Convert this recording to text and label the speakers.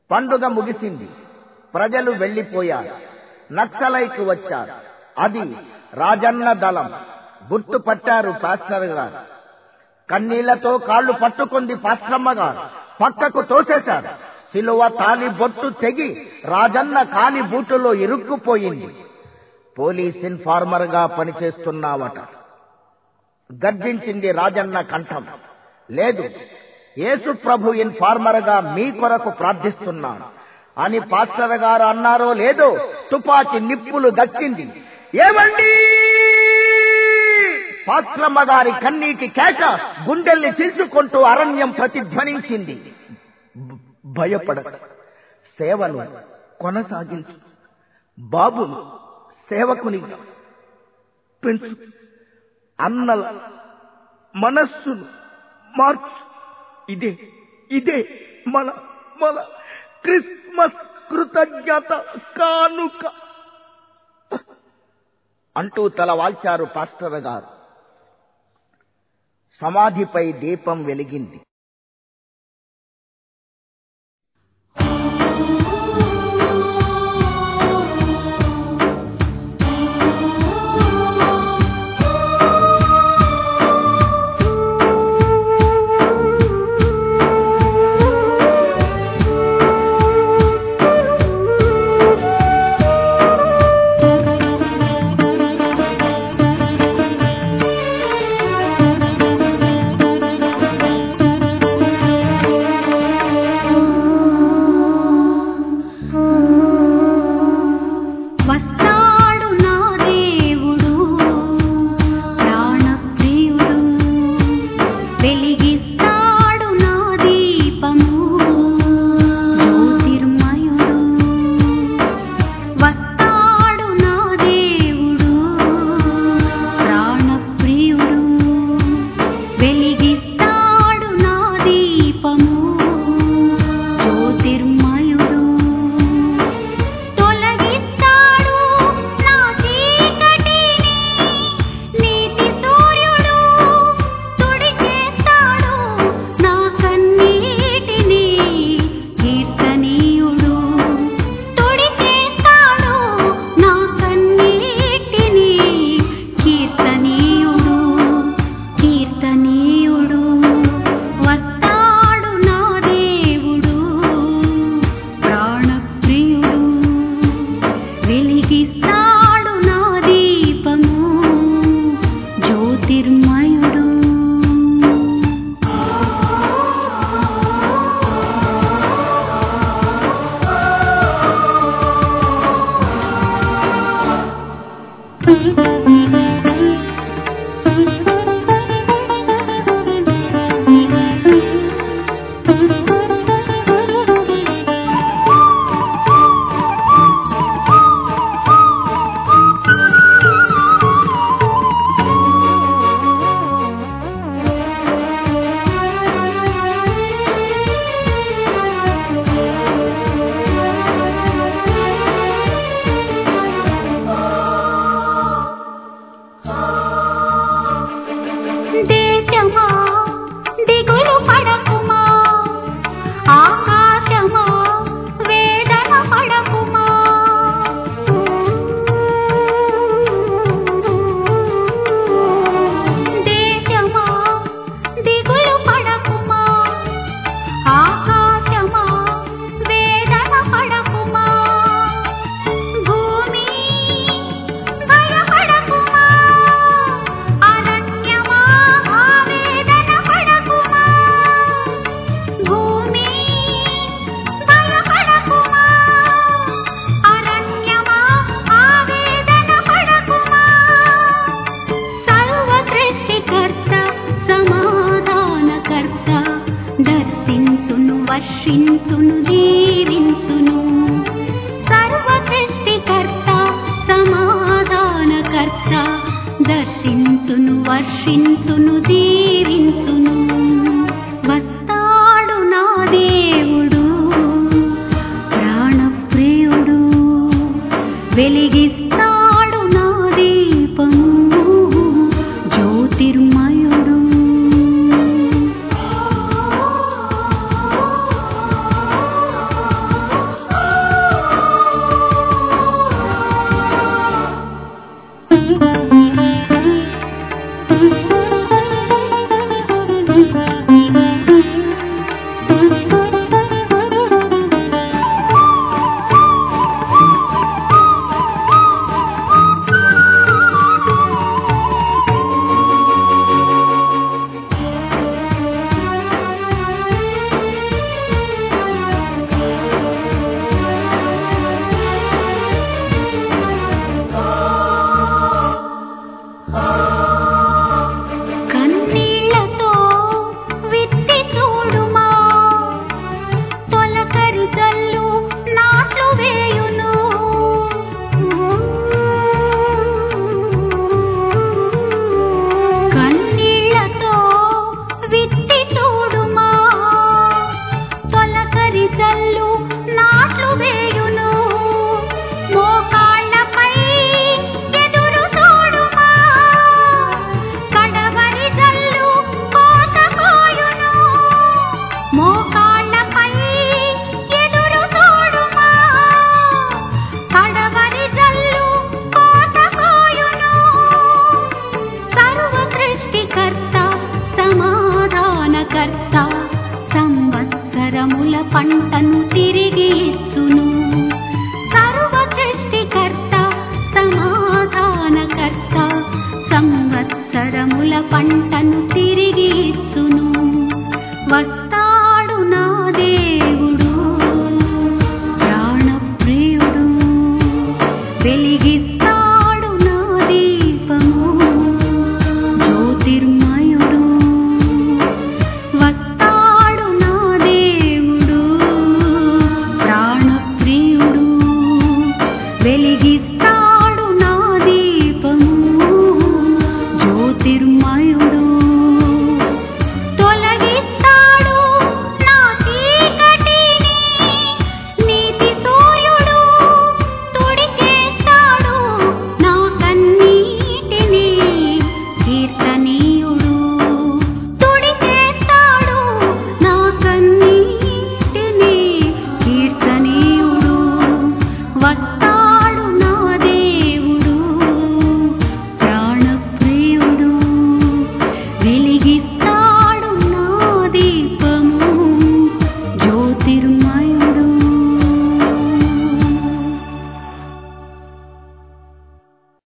Speaker 1: పండుగ ముగిసింది ప్రజలు వెళ్లిపోయారు నక్సలైట్ వచ్చారు అది రాజన్న దళం గుర్తుపట్టారు పాస్టర్ గారు కన్నీళ్లతో కాళ్లు పట్టుకుంది పాస్ట్రమ్మ గారు పక్కకు తోసేశారు సిలువ తాలి బొట్టు తెగి రాజన్న కాలి బూటులో ఇరుక్కుపోయింది పోలీస్ ఇన్ఫార్మర్ గా పనిచేస్తున్నావట గర్జించింది రాజన్న కంఠం లేదు యేసు ప్రభు ఇన్ఫార్మర్ గా మీ కొరకు ప్రార్థిస్తున్నాను అని పాస్టర్ గారు అన్నారో లేదో తుపాకి నిప్పులు దక్కింది ఏమండి పాస్ట్రమ్మ గారి కన్నీటి కేక గుండెల్ని చీల్చుకుంటూ అరణ్యం ప్రతిధ్వనించింది భ- భయపడ సేవను కొనసాగించు బాబును సేవకునిగా పెంచు అన్నల మనస్సును మార్చు ఇదే ఇదే మన మన క్రిస్మస్ కృతజ్ఞత కానుక అంటూ తల వాల్చారు పాస్టర్ గారు సమాధిపై దీపం వెలిగింది
Speaker 2: వస్తాడు నా దేవుడు ప్రాణప్రియుడు వెలిగిస్తాడు నా దీపము జ్యోతిర్మయుడు వస్తాడు నా దేవుడు ప్రాణప్రియుడు వెలిగిస్తాడు నా దీపము జ్యోతిర్మయుడు తొలగిస్తాడు నా చీకటిని నీతి సూర్యుడు తుడిచేస్తాడు నా కన్నీటిని కీర్తనీయుడు తుడిచేస్తాడు నా కన్నీటిని కీర్తనీయుడు కీర్తనీయుడు వస్తాడు నా దేవుడు ప్రాణప్రియుడు వెలిగిస్తాడు నా దీపము జ్యోతిర్మయుడు దేశమా దిగులు పడకుమా ఆకాశమా వేదన పడకుమా దేశమా దిగులు పడకుమా ఆకాశమా వేదన పడకుమా భూమి భయపడకుమా అరణ్యమా ఆవేదన పడకుమా భూమి భయపడకుమా అరణ్యమా ఆవేదన పడకుమా సర్వ సృష్టికర్త సమాధానకర్త దర్శించును వర్షించును జీవించును సర్వ సృష్టికర్త సమాధానకర్త దర్శించును వర్షించును జీవించును వస్తాడు నా దేవుడు ప్రాణప్రియుడు వెలిగిస్తాడు నా దీపము జ్యోతిర్మయుడు సంవత్సరముల పంటను తిరిగి ఇచ్చును సర్వ సృష్టికర్త సమాధానకర్త సంవత్సరముల పంటను తిరిగి ఇచ్చును